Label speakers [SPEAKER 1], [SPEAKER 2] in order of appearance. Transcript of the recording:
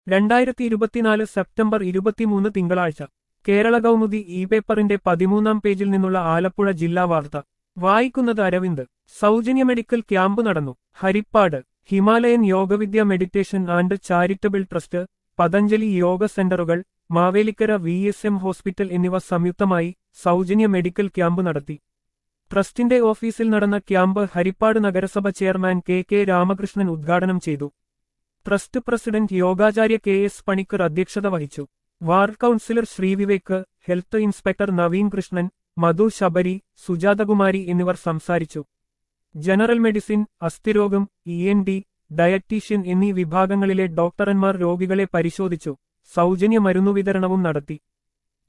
[SPEAKER 1] രണ്ടായിരത്തി ഇരുപത്തിനാല് സെപ്റ്റംബർ ഇരുപത്തിമൂന്ന് തിങ്കളാഴ്ച കേരള കൗമുദി ഇ പേപ്പറിന്റെ പതിമൂന്നാം പേജിൽ നിന്നുള്ള ആലപ്പുഴ ജില്ലാ വാർത്ത വായിക്കുന്നത് അരവിന്ദ് സൗജന്യ മെഡിക്കൽ ക്യാമ്പ് നടന്നു Haripad Himalayan Yogavidya meditation and charitable trust Patanjali yoga സെന്ററുകൾ Mavelikkara V S M hospital എന്നിവ സംയുക്തമായി സൗജന്യ മെഡിക്കൽ ക്യാമ്പ് നടത്തി ട്രസ്റ്റിന്റെ ഓഫീസിൽ നടന്ന ക്യാമ്പ് ഹരിപ്പാട് നഗരസഭ ചെയർമാൻ കെ കെ രാമകൃഷ്ണൻ ഉദ്ഘാടനം ചെയ്തു trust president Yogacharya K S Panicker അധ്യക്ഷത വഹിച്ചു ward councillor Sreevivek health inspector Naveen Krishnan Madhu Sabari Sujathakumari എന്നിവർ സംസാരിച്ചു ജനറൽ മെഡിസിൻ അസ്ഥിരോഗം ഇ എൻ ഡി ഡയറ്റീഷ്യൻ എന്നീ വിഭാഗങ്ങളിലെ ഡോക്ടർമാർ രോഗികളെ പരിശോധിച്ചു സൗജന്യ മരുന്നുവിതരണവും നടത്തി